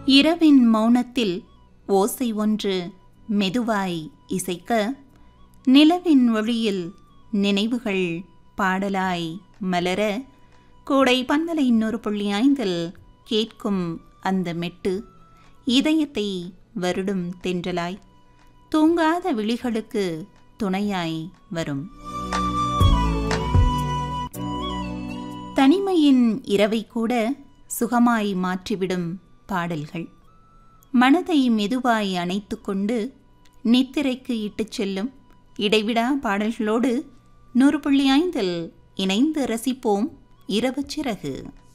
இரவின் மௌனத்தில் ஓசை ஒன்று மெதுவாய் இசைக்க நிலவின் ஒளியில் நினைவுகள் பாடலாய் மலர கூடை பந்தலை இன்னொரு புள்ளி ஐந்தில் கேட்கும் அந்த மெட்டு இதயத்தை வருடும் தென்றலாய் தூங்காத விழிகளுக்கு துணையாய் வரும் தனிமையின் இரவை கூட சுகமாய் மாற்றிவிடும் பாடல்கள் மனதை மெதுவாய் அணைத்து கொண்டு நித்திரைக்கு இட்டுச் செல்லும் இடைவிடா பாடல்களோடு நூறு புள்ளி ஐந்தில் இணைந்து ரசிப்போம் இரவு சிறகு